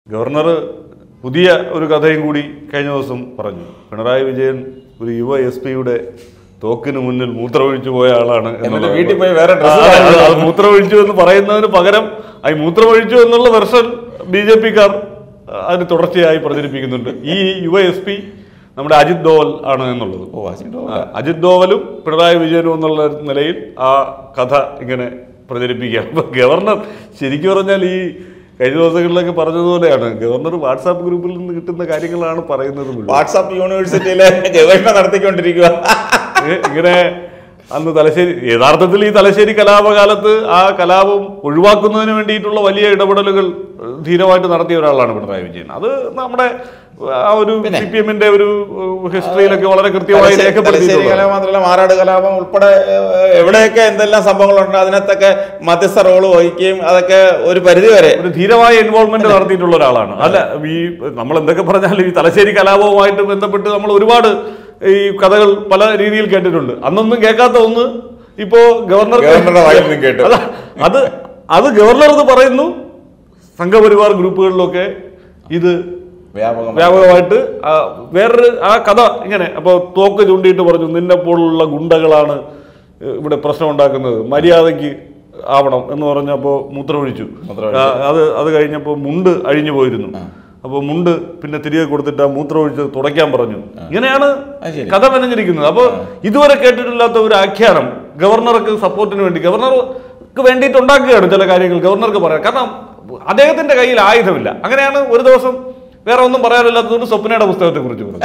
Governor പുതിയ ഒരു കഥയും കൂടി കഴിഞ്ഞ ദിവസം പറഞ്ഞു പിണറായി വിജയൻ ഒരു യുവ എസ് പിയുടെ തോക്കിന് മുന്നിൽ മൂത്രമൊഴിച്ചു പോയ ആളാണ് എന്നിട്ട് എന്നുള്ളത്. വീട്ടിൽ പോയി വേറെ ആ, ഡ്രസ്സ് അത് അത് മൂത്രമൊഴിച്ചു എന്ന് പറയുന്നതിന് പകരം ഈ മൂത്രമൊഴിച്ചു എന്നുള്ള വെർഷൻ ബി ജെ പിക്കാർ അതിന് തുടർച്ചയായി പ്രചരിപ്പിക്കുന്നുണ്ട് ഈ യുവ എസ് പി നമ്മുടെ അജിത് ഡോവൽ ആണ് എന്നുള്ളത് ഓ അജിണ്ടോ ആ, അജിത് ഡോവലും പിണറായി വിജയനും എന്നുള്ള നിലയിൽ ആ കഥ ഇങ്ങനെ പ്രചരിപ്പിക്കുകയാണ് അപ്പൊ ഗവർണർ ശരിക്കും പറഞ്ഞാൽ ഈ കഴിഞ്ഞ ദിവസങ്ങളിലൊക്കെ പറഞ്ഞതുപോലെയാണ് ഗവർണർ വാട്സാപ്പ് ഗ്രൂപ്പിൽ നിന്ന് കിട്ടുന്ന കാര്യങ്ങളാണ് പറയുന്നത് മുഴുവൻ. വാട്സാപ്പ് യൂണിവേഴ്സിറ്റിയിലെ ഗവേഷണം നടത്തിക്കൊണ്ടിരിക്കുക ഏ, ഇങ്ങനെ അന്ന് തലശ്ശേരി യഥാർത്ഥത്തിൽ ഈ തലശ്ശേരി കലാപകാലത്ത് ആ കലാപം ഒഴിവാക്കുന്നതിന് വേണ്ടിയിട്ടുള്ള വലിയ ഇടപെടലുകൾ ഏഹ്, ധീരമായിട്ട് നടത്തിയ ഒരാളാണ് പിണറായി വിജയൻ അത് നമ്മുടെ ആ ഒരു സി പി എമ്മിന്റെ ഒരു ഏഹ്, ഹിസ്റ്ററിയിലൊക്കെ വളരെ കൃത്യമായി തലശ്ശേരി തലശ്ശേരി രേഖപ്പെടുത്തിയിട്ടുള്ള കലാപം മാത്രമല്ല മാറാട് കലാപം ഉൾപ്പെടെ ഏഹ്, എവിടെയൊക്കെ എന്തെല്ലാം സംഭവങ്ങളുണ്ട് അതിനകത്തൊക്കെ മധ്യസ്ഥ റോള് വഹിക്കുകയും അതൊക്കെ ഒരു പരിധി വരെ ഒരു ധീരമായ ഇൻവോൾവ്മെന്റ് നടത്തിയിട്ടുള്ള ഒരാളാണ് അല്ല ഈ നമ്മൾ എന്തൊക്കെ പറഞ്ഞാലും ഈ തലശ്ശേരി കലാപവുമായിട്ട് ബന്ധപ്പെട്ട് നമ്മൾ ഒരുപാട് ഈ കഥകൾ പല രീതിയിൽ കേട്ടിട്ടുണ്ട് അന്നൊന്നും കേൾക്കാത്ത ഒന്ന് ഇപ്പോ ഗവർണർ ഗവർണറുടെ വായിൽ നിന്നും കേട്ടു. അല്ല, അത് അത് ഗവർണർ എന്ന് പറയുന്നു സംഘപരിവാർ ഗ്രൂപ്പുകളിലൊക്കെ ഇത് വ്യാപകം വ്യാപകമായിട്ട് ആ വേറൊരു ആ കഥ ഇങ്ങനെ അപ്പോൾ തോക്ക് ചൂണ്ടിയിട്ട് പറഞ്ഞു നിന്നെ പോലുള്ള ഗുണ്ടകളാണ് ഇവിടെ പ്രശ്നം ഉണ്ടാക്കുന്നത് മര്യാദയ്ക്ക് ആവണം എന്ന് പറഞ്ഞപ്പോൾ മൂത്രമൊഴിച്ചു മൂത്രമൊഴിച്ചു. ആ, അത് അത് കഴിഞ്ഞപ്പോൾ മുണ്ട് അഴിഞ്ഞു പോയിരുന്നു അപ്പോൾ മുണ്ട് പിന്നെ തിരികെ കൊടുത്തിട്ട് ആ മൂത്രമൊഴിച്ച് തുടയ്ക്കാൻ പറഞ്ഞു ഇങ്ങനെയാണ് അത് ശരി. കഥ മെനഞ്ഞിരിക്കുന്നത് അപ്പോൾ ഇതുവരെ കേട്ടിട്ടില്ലാത്ത ഒരു ആഖ്യാനം ഗവർണർക്ക് സപ്പോർട്ടിന് വേണ്ടി ഗവർണർക്ക് വേണ്ടിയിട്ട് ഉണ്ടാക്കുകയാണ് ചില കാര്യങ്ങൾ ഗവർണർക്ക് പറയാം കാരണം അദ്ദേഹത്തിന്റെ കയ്യിൽ ആയുധമില്ല അങ്ങനെയാണ് ഒരു ദിവസം വേറെ ഒന്നും പറയാനില്ലാത്തതുകൊണ്ട് സ്വപ്നയുടെ പുസ്തകത്തെ കുറിച്ച് പറഞ്ഞു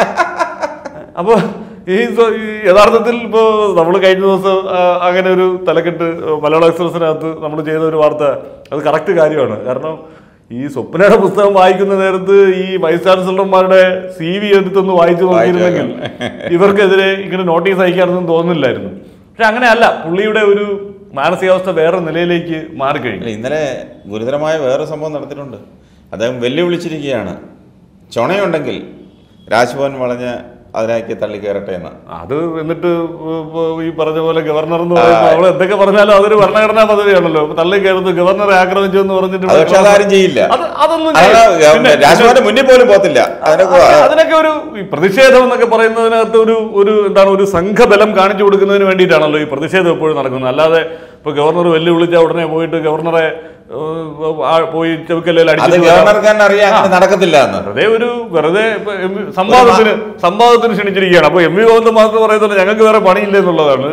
അപ്പോൾ ഈ സ്വ- ഈ യഥാർത്ഥത്തിൽ ഇപ്പോൾ നമ്മൾ കഴിഞ്ഞ ദിവസം ആ, അങ്ങനെ ഒരു തലക്കെട്ട് മലയാള എക്സ്പ്രസിനകത്ത് നമ്മൾ ചെയ്ത ഒരു വാർത്ത അത് കറക്റ്റ് കാര്യമാണ് കാരണം ഈ സ്വപ്നയുടെ പുസ്തകം വായിക്കുന്ന നേരത്ത് ഈ വൈസ് ചാൻസലർമാരുടെ സി വി എടുത്തൊന്ന് വായിച്ചു നോക്കിയിരുന്നെങ്കിൽ ഇവർക്കെതിരെ ഇങ്ങനെ നോട്ടീസ് അയക്കാനൊന്നും തോന്നുന്നില്ലായിരുന്നു പക്ഷെ അങ്ങനെയല്ല പുള്ളിയുടെ ഒരു മാനസികാവസ്ഥ വേറെ നിലയിലേക്ക് മാറിക്കഴിഞ്ഞു അല്ല, ഇന്നലെ ഗുരുതരമായ വേറെ സംഭവം നടത്തിയിട്ടുണ്ട് അദ്ദേഹം വെല്ലുവിളിച്ചിരിക്കുകയാണ് ചുണയുണ്ടെങ്കിൽ രാജ്ഭവൻ വളഞ്ഞ് അതിലേക്ക് തള്ളി കയറട്ടെ എന്ന് അത് എന്നിട്ട് ഇപ്പൊ ഈ പറഞ്ഞ പോലെ ഗവർണർ എന്ന് പറയുമ്പോൾ അവൾ എന്തൊക്കെ പറഞ്ഞാലും അതൊരു ഭരണഘടനാ പദവിയാണല്ലോ ഇപ്പൊ തള്ളി കയറുന്നു ഗവർണറെ ആക്രമിച്ചു എന്ന് പറഞ്ഞിട്ട് അത് പക്ഷെ അതാരും ചെയ്യില്ല അത് അതൊന്നും അത് ചെയ്യില്ല. പിന്നെ- രാജ്ഭവന്റെ മുന്നിൽ പോലും പോത്തില്ല അതിനൊക്കെ അത് അതിനൊക്കെ ഒരു ഈ പ്രതിഷേധം എന്നൊക്കെ പറയുന്നതിനകത്ത് ഒരു ഒരു എന്താണ് ഒരു സംഘബലം കാണിച്ചു കൊടുക്കുന്നതിന് വേണ്ടിയിട്ടാണല്ലോ ഈ പ്രതിഷേധം എപ്പോഴും നടക്കുന്നത് അല്ലാതെ ഇപ്പൊ ഗവർണർ വെല്ലുവിളിച്ച ഉടനെ പോയിട്ട് ഗവർണറെ ഏഹ്, ആ പോയി ചെവിക്കല്ലിൽ അത് അടിച്ചിട്ട് വരാം. ഗവർണർക്ക് തന്നെ അറിയാം അങ്ങനെ നടക്കത്തില്ല എന്ന് വെറുതെ ഒരു വെറുതെ ഇപ്പൊ എം വി- സംവാദത്തിന് സംവാദത്തിന് ക്ഷണിച്ചിരിക്കുകയാണ് അപ്പൊ എം വി ഗോവിന്ദൻ മാത്രം പറയുന്നത് ഞങ്ങൾക്ക് വേറെ പണിയില്ല എന്നുള്ളതാണ്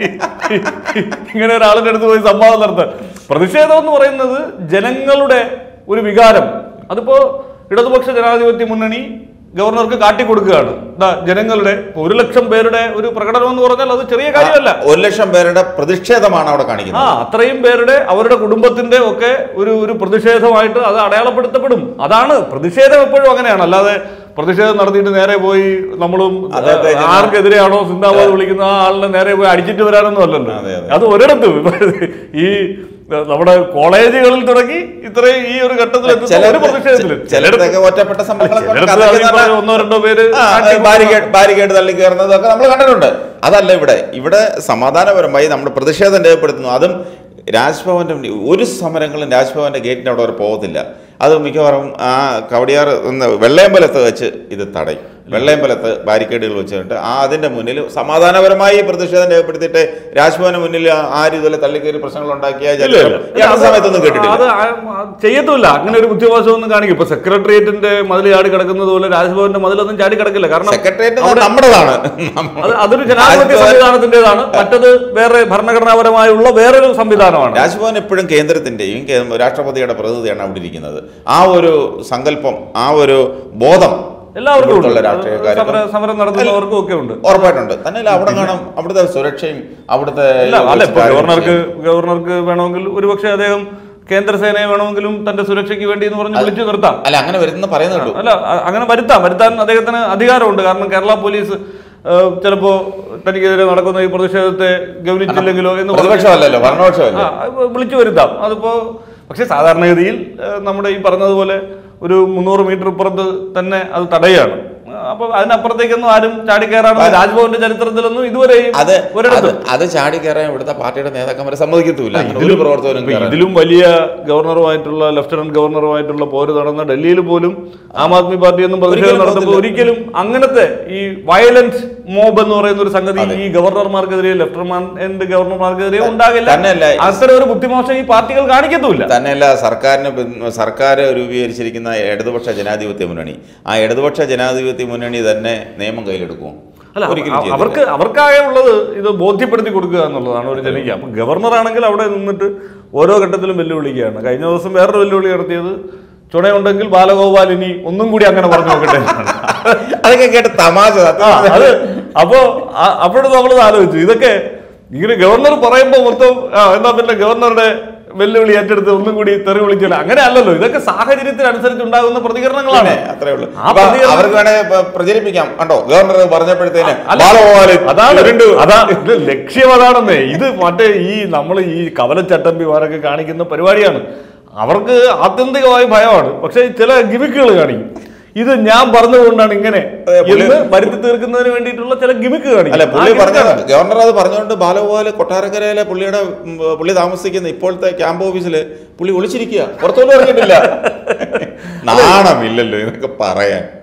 ഇങ്ങനെ ഒരാളിന്റെ അടുത്ത് പോയി സംവാദം നടത്താൻ പ്രതിഷേധം എന്ന് പറയുന്നത് ജനങ്ങളുടെ ഒരു വികാരം അതിപ്പോ ഇടതുപക്ഷ ജനാധിപത്യ മുന്നണി ഗവർണർക്ക് കാട്ടിക്കൊടുക്കുകയാണ് ദാ ജനങ്ങളുടെ ഇപ്പൊ ഒരു ലക്ഷം പേരുടെ ഒരു പ്രകടനം എന്ന് പറഞ്ഞാൽ അത് ചെറിയ കാര്യമല്ല ഒരു ലക്ഷം പേരുടെ പ്രതിഷേധമാണ് അവിടെ ആ കാണിക്കുന്നത് അത്രയും പേരുടെ അവരുടെ കുടുംബത്തിന്റെ ഒക്കെ ഒരു ഒരു പ്രതിഷേധമായിട്ട് അത് അടയാളപ്പെടുത്തപ്പെടും അതാണ് പ്രതിഷേധം എപ്പോഴും അങ്ങനെയാണ് അല്ലാതെ പ്രതിഷേധം നടത്തിയിട്ട് നേരെ പോയി നമ്മളും അതെ, അതെ, ആ, ആർക്കെതിരെയാണോ സിന്ദാബാദ് വിളിക്കുന്ന ആ ആളിനെ നേരെ പോയി അടിച്ചിട്ട് വരാനൊന്നും അല്ലല്ലോ അതെ, അതെ. അത് ഒരിടത്തും ഇപ്പൊ ഈ നമ്മുടെ കോളേജുകളിൽ തുടങ്ങി ഇത്രയും ഈ ഒരു ഘട്ടത്തിൽ എത്തുന്ന ഒരു പ്രതിഷേധത്തിലും ചിലയിടത്തൊക്കെ ഒറ്റപ്പെട്ട സംഭവങ്ങളൊക്കെ ചിലയിടത്ത് അതൊക്കെ ഈ പറഞ്ഞ നല്ല- ഒന്നോ രണ്ടോ പേര് ആ, കാട്ടി ബാരിക്കേഡ് ബാരിക്കേഡ് തള്ളി കയറുന്നതൊക്കെ നമ്മൾ കണ്ടിട്ടുണ്ട് അതല്ല ഇവിടെ ഇവിടെ സമാധാനപരമായി നമ്മുടെ പ്രതിഷേധം രേഖപ്പെടുത്തുന്നു അതും രാജ്ഭവന്റെ മുന്നിൽ ഒരു സമരങ്ങളും രാജ്ഭവന്റെ ഗേറ്റിന്റെ അവിടെ വരെ പോകത്തില്ല അത് മിക്കവാറും ആ കവടിയാർ എന്ന വെള്ളയമ്പലത്ത് വെച്ച് ഇത് തടയും വെള്ളയമ്പലത്ത് ബാരിക്കേഡുകൾ വെച്ചിട്ട് ആ അതിന്റെ മുന്നിൽ സമാധാനപരമായി പ്രതിഷേധം രേഖപ്പെടുത്തിയിട്ട് രാജ്ഭവന് മുന്നിൽ ആരും ഇതുപോലെ തള്ളിക്കയറി പ്രശ്നങ്ങൾ ഉണ്ടാക്കിയ ഇല്ല, ഇല്ല. ഈ അടുത്ത സമയത്തൊന്നും കേട്ടിട്ടില്ല അത് ആ- ആ ചെയ്യത്തുമില്ല അങ്ങനെ ഒരു ബുദ്ധിവാസം ഒന്നും കാണിക്കും ഇപ്പൊ സെക്രട്ടേറിയറ്റിന്റെ മതിൽ ചാടി കിടക്കുന്നത് പോലെ രാജ്ഭവന്റെ മതിലൊന്നും ചാടി കിടക്കില്ല കാരണം സെക്രട്ടേറിയറ്റ് അവിടെ- നമ്മുടേതാണ് അത് അതൊരു ജനാധിപത്യ രാജ്ഭവൻ- സംവിധാനത്തിന്റേതാണ് മറ്റത് വേറെ ഭരണഘടനാപരമായുള്ള വേറൊരു സംവിധാനമാണ് രാജ്ഭവൻ എപ്പോഴും കേന്ദ്രത്തിന്റെയും കേ- രാഷ്ട്രപതിയുടെ പ്രതിനിധിയാണ് അവിടെ ഇരിക്കുന്നത് ആ ഒരു സങ്കല്പം ആ ഒരു ബോധം എല്ലാവർക്കും ഉണ്ട് ഇവിടുത്തെ രാഷ്ട്രീയക്കാർക്കും സമര സമരം നടത്തുന്നവർക്കും ഒക്കെ ഉണ്ട് ഉറപ്പായിട്ടുണ്ട് തന്നെയല്ല അവിടെ കാണാം അവിടുത്തെ സുരക്ഷയും അവിടുത്തെ അല്ല അല്ല ഇപ്പൊ കാര്യങ്ങളും ഗവർണർക്ക് ഗവർണർക്ക് വേണമെങ്കിൽ ഒരുപക്ഷെ അദ്ദേഹം കേന്ദ്രസേനയെ വേണമെങ്കിലും തന്റെ സുരക്ഷയ്ക്ക് വേണ്ടി എന്ന് പറഞ്ഞ് വിളിച്ചു നിർത്താം അല്ല അങ്ങനെ വരുന്ന പറയുന്ന കേട്ടു അല്ല അ- അങ്ങനെ വരുത്താം വരുത്താൻ അദ്ദേഹത്തിന് അധികാരമുണ്ട് കാരണം കേരള പോലീസ് ഏഹ്, ചിലപ്പോ തനിക്കെതിരെ നടക്കുന്ന ഈ പ്രതിഷേധത്തെ ഗവനിച്ചില്ലെങ്കിലോ എന്ന് പറഞ്ഞ് പ്രതിപക്ഷമല്ലല്ലോ ഭരണപക്ഷമല്ല ആ, അത് വിളിച്ചു വരുത്താം അതിപ്പോ പക്ഷെ സാധാരണഗതിയിൽ ഏഹ്, നമ്മുടെ ഈ പറഞ്ഞതുപോലെ ഒരു മുന്നൂറ് മീറ്റർ ഇപ്പുറത്ത് തന്നെ അത് തടയുകയാണ് അപ്പൊ അതിനപ്പുറത്തേക്കൊന്നും ആരും ചാടിക്കയറാണെന്ന് രാജ്ഭവന്റെ ചരിത്രത്തിലൊന്നും ഇതുവരെയും അത് അത് ഒരിടത്തും അത് ചാടി കയറാൻ ഇവിടുത്തെ പാർട്ടിയുടെ നേതാക്കന്മാരെ സമ്മതിക്കത്തുമില്ല അങ്ങനെ ഒരു പ്രവർത്തകനും ഇപ്പൊ കയറാൻ. ഇതിലും വലിയ ഗവർണറുമായിട്ടുള്ള ലഫ്റ്റനന്റ് ഗവർണറുമായിട്ടുള്ള പോര് നടന്ന ഡൽഹിയിൽ പോലും ആം ആദ്മി പാർട്ടി ഒന്നും പ്രതിഷേധം ഒരിക്കലും നടത്തുമ്പോൾ ഒരിക്കലും അങ്ങനത്തെ ഈ വയലന്റ് മോബ് എന്ന് പറയുന്ന ഒരു സംഗതി ഈ ഗവർണർമാർക്കെതിരെ ലഫ്റ്റനന്റ് ഗവർണർമാർക്കെതിരെ ഉണ്ടാകില്ല തന്നെയല്ല അത്തരം ഒരു ബുദ്ധിമോശം ഈ പാർട്ടികൾ കാണിക്കത്തുമില്ല തന്നെയല്ല സർക്കാരിന് പിൻ- സർക്കാർ രൂപീകരിച്ചിരിക്കുന്ന ഇടതുപക്ഷ ജനാധിപത്യ മുന്നണി ആ ഇടതുപക്ഷ ജനാധിപത്യ മുന്നണി തന്നെ നിയമം കയ്യിലെടുക്കും അല്ല ഒരിക്കലും അവ- ചെയ്തില്ല. അവർക്ക് അവർക്കാകെ ഉള്ളത് ഇത് ബോധ്യപ്പെടുത്തി കൊടുക്കുക എന്നുള്ളതാണ് ഒരു ജനയ്ക്ക് അപ്പൊ ഗവർണർ ആണെങ്കിൽ അവിടെ നിന്നിട്ട് ഓരോ ഘട്ടത്തിലും വെല്ലുവിളിക്കുകയാണ് കഴിഞ്ഞ ദിവസം വേറൊരു വെല്ലുവിളി നടത്തിയത് ചുണയുണ്ടെങ്കിൽ ബാലഗോപാൽ ഇനി ഒന്നും കൂടി അങ്ങനെ പറഞ്ഞു നോക്കട്ടെ എന്നാണ്. അതൊക്കെ കേട്ട് തമാശ ആ, സത്യം. അത് അപ്പോ ആ- അപ്പോഴും നമ്മൾ ആലോചിച്ചു ഇതൊക്കെ ഇങ്ങനെ ഗവർണർ പറയുമ്പോ മൊത്തം ആ, എന്നാ പിന്നെ ഗവർണറുടെ വെല്ലുവിളി ഏറ്റെടുത്ത് ഒന്നും കൂടി തെറി വിളിക്കില്ല അങ്ങനെ അല്ലല്ലോ ഇതൊക്കെ സാഹചര്യത്തിനനുസരിച്ച് ഉണ്ടാകുന്ന പ്രതികരണങ്ങളാണ് പിന്നെ അത്രേ ഉള്ളൂ ആ അപ്പൊ പ്രതികരണം- അവർക്ക് വേണേ പ- പ്രചരിപ്പിക്കാം കണ്ടോ ഗവർണർ പറഞ്ഞപ്പോഴത്തേന് അല്ല, ബാലഗോപാല് അതാണ് ഉരുണ്ടു. അതാ ഇത് ലക്ഷ്യം അതാണെന്നേ ഇത് മറ്റേ ഈ നമ്മൾ ഈ കവലച്ചട്ടമ്പിമാരൊക്കെ കാണിക്കുന്ന പരിപാടിയാണ് അവർക്ക് ആത്യന്തികമായി ഭയമാണ് പക്ഷെ ചില ഗിമിക്കുകൾ കാണിക്കും ഇത് ഞാൻ പറഞ്ഞതുകൊണ്ടാണ് ഇങ്ങനെ അതെ, പുള്ളി- എന്ന് വരുത്തി തീർക്കുന്നതിന് വേണ്ടിയിട്ടുള്ള ചില ഗിമിക്ക് കാണിക്കും അല്ല പുള്ളി ആ പറഞ്ഞ gimmick ആണ്. ഗവർണർ അത് പറഞ്ഞുകൊണ്ട് ബാലഗോപാല് കൊട്ടാരക്കരയിലെ പുള്ളിയുടെ ഉം, പുള്ളി താമസിക്കുന്ന ഇപ്പോഴത്തെ ക്യാമ്പ് ഓഫീസിൽ പുള്ളി ഒളിച്ചിരിക്കുക പുറത്തോട്ട് ഇറങ്ങിയിട്ടില്ല നാണമില്ലല്ലോ ഇതൊക്കെ പറയാൻ